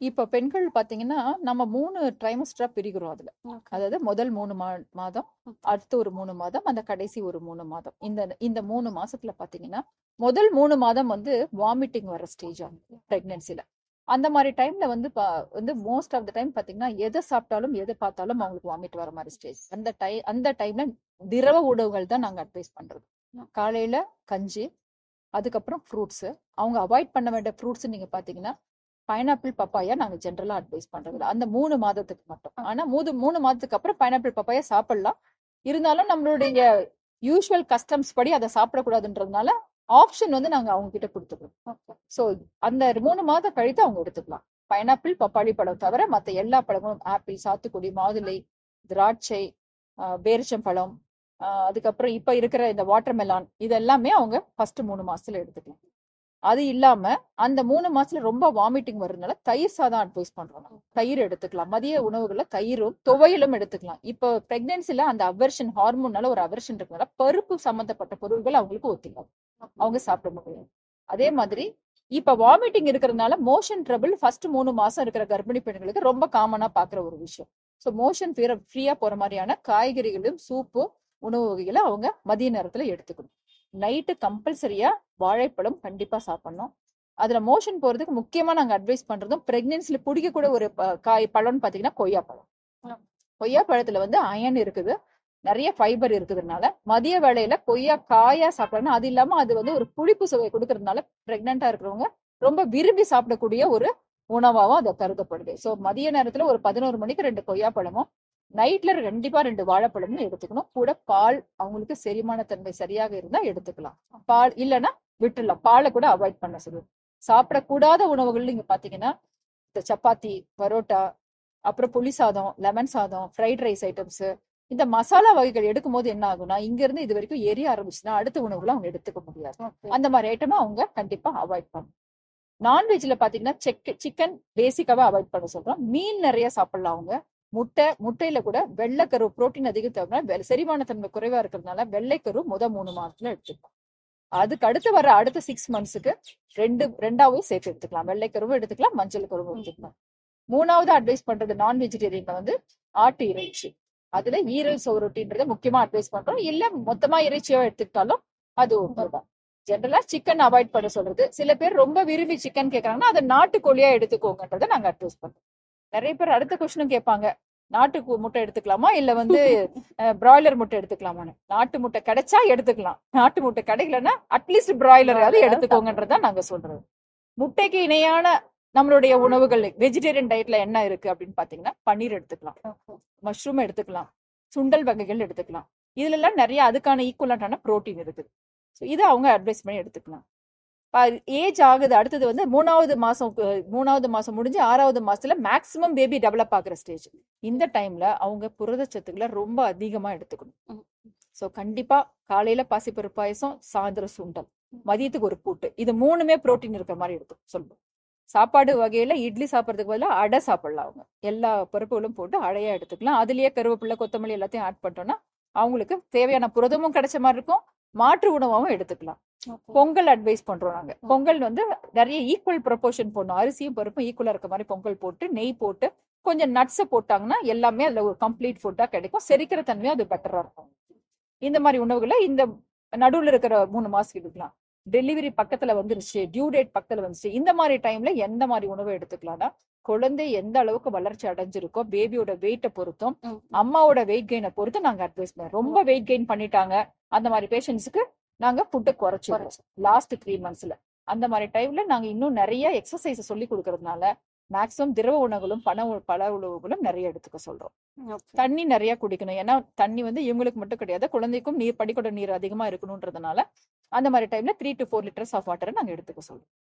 இப்ப பெண்கள் பாத்தீங்கன்னா, நம்ம 3 ட்ரைமஸ்டரா பிரிக்கிறோம் அதுல. ஓகே. அதாவது முதல் 3 மா மாதம், ம். அடுத்து ஒரு 3 மாதம், அந்த கடைசி ஒரு 3 மாதம். இந்த இந்த 3 மாசத்துல பாத்தீங்கன்னா, முதல் 3 மாதம் வந்து வாமிட்டிங் வர ஸ்டேஜ் ஆகும் பிரெக்னன்சில. அந்த மாரி டைம்ல வந்து ப வந்து மோஸ்ட் ஆஃப் த டைம் பாத்தீங்கன்னா, எத சாப்பிட்டாலும், எத பார்த்தாலும் அவங்களுக்கு வாமிட் வர மாரி ஸ்டேஜ். அந்த டை அந்த டைம்ல திரவ உணவுகள் தான் நாங்க அட்வைஸ் பண்றது. ம். காலையில கஞ்சி, அதுக்கப்புறம் ஃப்ரூட்ஸ். அவங்க அவாய்ட் பண்ண வேண்டிய ஃப்ரூட்ஸ் நீங்க பாத்தீங்கன்னா, பைனாப்பிள், பப்பாயா நாங்க ஜெனரலா அட்வைஸ் பண்றதில்ல. அந்த 3 மாதத்துக்கு மட்டும். ஆனா மூது 3 மாதத்துக்கு அப்புறம் பைனாப்பிள், பப்பாயா சாப்பிடலாம். இருந்தாலும் நம்மளுடைய யூசுவல் கஸ்டம்ஸ் படி அத சாப்பிடக்கூடாதுன்றதுனால, ஆப்ஷன் வந்து நாங்க அவங்க கிட்ட குடுத்துருவோம். ஓகே. சோ அந்த 3 மாதம் கழித்து அவங்க எடுத்துக்கலாம். பைனாப்பிள், பப்பாளி பழம் தவிர மத்த எல்லா பழங்களும் ஆப்பிள், சாத்துக்குடி, மாதுளை, திராட்சை, அ பேரிச்சம்பழம், அ அதுக்கப்புறம் இப்ப இருக்கிற இந்த வாட்டர் மெலான் இது எல்லாமே அவங்க ஃபர்ஸ்ட் 3 மாசத்துல எடுத்துக்கலாம். அது இல்லாம அந்த 3 மாசத்துல ரொம்ப வாமிட்டிங் வர்றதுனால தயிர் சாதம் அட்வைஸ் பண்றோம் நாங்க. தயிர் எடுத்துக்கலாம். மதிய உணவுகள்ல தயிரும், துவையலும் எடுத்துக்கலாம். இப்போ பிரெக்னன்சில அந்த அவர்ஷன் ஹார்மோன்னால ஒரு அவர்ஷன் இருக்கனால பருப்பு சம்பந்தப்பட்ட பொருட்கள் அவங்களுக்கு ஒத்துக்காது. அவங்க சாப்பிட முடியாது. அதே மாதிரி இப்ப வாமிட்டிங் இருக்கிறதுனால மோஷன் ட்ரபிள் ஃபர்ஸ்ட் 3 மாசம் இருக்கிற கர்ப்பிணி பெண்களுக்கு ரொம்ப காமனா பாக்குற ஒரு விஷயம். சோ மோஷன் ஃப்ரீ ஃப்ரீயா போற மாரியான காய்கறிகளும், சூப்பும், உணவு வகைகள அவங்க மதிய நேரத்துல எடுத்துக்கணும். நைட்டு கம்பல்சரியா வாழைப்பழம் கண்டிப்பா சாப்பிடணும். அதுல மோஷன் போறதுக்கு முக்கியமா நாங்க அட்வைஸ் பண்றதும் பிரெக்னன்சில பிடிக்கக்கூட ஒரு ப காய் பழம்னு பாத்தீங்கன்னா கொய்யாப்பழம். ம். கொய்யா பழத்துல வந்து அயர்ன் இருக்குது. நெறைய ஃபைபர் இருக்குதுனால, மதிய வேளையில கொய்யா காயா சாப்பிடணும். அது இல்லாம அது வந்து ஒரு புளிப்பு சுவை குடுக்கறதுனால, பிரெக்னன்ட்டா இருக்கிறவங்க ரொம்ப விரும்பி சாப்பிடக்கூடிய ஒரு உணவாவும் அது கருதப்படுது. சோ மதிய நேரத்துல ஒரு 11 மணிக்கு 2 கொய்யா பழமும், நைட்ல கண்டிப்பா 2 வாழைப்பழமும் எடுத்துக்கணும். கூட பால் அவங்களுக்கு செரிமான தன்மை சரியாக இருந்தா எடுத்துக்கலாம். பால் இல்லன்னா விட்டுடலாம். பால கூட அவாய்ட் பண்ண சொல்லுவோம். சாப்பிடக்கூடாத உணவுகள் நீங்க பாத்தீங்கன்னா, இந்த சப்பாத்தி, பரோட்டா, அப்புறம் புளி சாதம், லெமன் சாதம், ஃப்ரைட் ரைஸ் ஐட்டம்ஸ் இந்த மசாலா வகைகள் எடுக்கும்போது என்ன ஆகும்னா, இங்க இருந்து இது வரைக்கும் எரிய ஆரம்பிச்சுன்னா, அடுத்த உணவுகள அவங்க எடுத்துக்க முடியாது. ஓகே. அந்த மாரி ஐட்டம அவங்க கண்டிப்பா அவாய்ட் பண்ணணும். நான்வெஜ்ல பாத்தீங்கன்னா, செக் சிக்கன் பேசிக்காவா அவாய்ட் பண்ண சொல்றோம். மீன் நெறைய சாப்பிடலாம் அவங்க. முட்டை, முட்டையில கூட வெள்ளைக்கரு புரோட்டீன் அதிகம் தேவைன்னா, செரிமான தன்மை குறைவா இருக்கிறதுனால வெள்ளைக்கரு முத 3 மாதத்துல எடுத்துக்கலாம். அதுக்கு அடுத்து வர அடுத்த 6 மந்த்ஸ்க்கு 2 2ஆவும் சேர்த்து எடுத்துக்கலாம். வெள்ளைக்கருவும் எடுத்துக்கலாம், மஞ்சள் கருவும் எடுத்துக்கலாம். 3வது அட்வைஸ் பண்றது நான் வெஜிடேரியன்ல வந்து ஆட்டு இறைச்சி. அதுல ஈரல் சுவரொட்டின்றத முக்கியமா அட்வைஸ் பண்றோம். இல்ல மொத்தமா இறைச்சியா எடுத்துக்கிட்டாலும் அது ஓகே தான். ஜெனரலா சிக்கன் அவாய்ட் பண்ண சொல்றது. சில பேர் ரொம்ப விரும்பி சிக்கன் கேக்குறாங்கன்னா, அத நாட்டுக்கோழியா எடுத்துக்கோங்கன்றத நாங்க அட்வைஸ் பண்றோம். நெறைய பேர் அடுத்த கொஸ்டினும் கேட்பாங்க. நாட்டு கு முட்டை எடுத்துக்கலாமா? இல்ல வந்து அ பிராய்லர் முட்டை எடுத்துக்கலாமான்னு. நாட்டு முட்டை கிடைச்சா எடுத்துக்கலாம். நாட்டு முட்டை கிடைக்கலன்னா, அட்லீஸ்ட் பிராய்லராவது எடுத்துக்கோங்கன்றத நாங்க சொல்றது. முட்டைக்கு இணையான நம்மளுடைய உணவுகள் வெஜிடேரியன் டயட்ல என்ன இருக்கு அப்படின்னு பாத்தீங்கன்னா, பன்னீர் எடுத்துக்கலாம். ஓகே. மஷ்ரூம் எடுத்துக்கலாம். சுண்டல் வகைகள் எடுத்துக்கலாம். இதுல எல்லாம் நெறைய அதுக்கான ஈக்குவலன்ட்டான புரோட்டீன் இருக்குது. சோ இத அவங்க அட்வைஸ் பண்ணி எடுத்துக்கலாம். ப ஏஜ் ஆகுது. அடுத்தது வந்து 3வது மாசம் கு 3வது மாசம் முடிஞ்சு 6வது மாசத்துல மேக்ஸிமம் பேபி டெவலப் ஆகுற ஸ்டேஜ். இந்த டைம்ல அவங்க புரதச்சத்துக்கள ரொம்ப அதிகமா எடுத்துக்கணும். ம். சோ கண்டிப்பா காலையில பாசிப்பருப்பு பாயாசம், சாயந்தரம் சுண்டல், மதியத்துக்கு ஒரு கூட்டு. இது 3மே புரோட்டீன் இருக்கிற மாரி எடுத்து சொல்லுவோம். சாப்பாடு வகையில இட்லி சாப்பிடுறதுக்கு பதிலா அடை சாப்பிடலாம் அவங்க. எல்லா பருப்புகளும் போட்டு அடையா எடுத்துக்கலாம். அதிலேயே கருவேப்பிலை, கொத்தமல்லி எல்லாத்தையும் ஆட் பண்ணிட்டோம்னா, அவங்களுக்கு தேவையான புரதமும் கிடைச்ச மாரி இருக்கும். மாற்று உணவாவும் எடுத்துக்கலாம். ஓகே. பொங்கல் அட்வைஸ் பண்றோம் நாங்க. பொங்கல் வந்து நெறைய ஈக்குவல் ப்ரொபோர்ஷன் போடணும். அரிசியும் பருப்பும் ஈக்குவலா இருக்க மாரி பொங்கல் போட்டு, நெய் போட்டு, கொஞ்சம் நட்ஸ் போட்டாங்கன்னா, எல்லாமே அதுல ஒரு கம்ப்ளீட் ஃபுட்டா கிடைக்கும். செரிக்கிற தன்மையும் அது பெட்டரா இருக்கும். இந்த மாரி உணவுகள இந்த நடுவுல இருக்கிற 3 மாசம் எடுக்கலாம். டெலிவரி பக்கத்துல வந்துருச்சு, டியூ டேட் பக்கத்துல வந்துருச்சு. இந்த மாரி டைம்ல எந்த மாரி உணவு எடுத்துக்கலாம்னா, குழந்தை எந்த அளவுக்கு வளர்ச்சி அடைஞ்சிருக்கோ, பேபியோட வெயிட்ட பொறுத்தும், ம். அம்மாவோட வெயிட் கெயின பொறுத்து நாங்க அட்வைஸ் பண்ணுவோம். ரொம்ப வெயிட் கெயின் பண்ணிட்டாங்க. அந்த மாரி பேஷண்ட்ஸ்க்கு நாங்க ஃபுட்ட குறைச்சிடுவோம். குறைச்சு. லாஸ்ட் 3 மந்த்ஸ்ல. அந்த மாரி டைம்ல நாங்க இன்னும் நெறைய எக்ஸர்சைஸ் சொல்லிக் குடுக்கறதுனால, மேக்ஸிமம் திரவ உணவுகளும், பண உ பழ உணவுகளும் நெறைய எடுத்துக்க சொல்றோம். ஓகே. தண்ணி நெறைய குடிக்கணும். ஏன்னா, தண்ணி வந்து இவங்களுக்கு மட்டும் கிடையாது. குழந்தைக்கும் நீர் படிக்கொட நீர் அதிகமா இருக்கணும்ன்றதுனால, அந்த மாரி டைம்ல 3 டூ 4 லிட்டர்ஸ் ஆஃப் வாட்டர நாங்க எடுத்துக்க சொல்றோம்.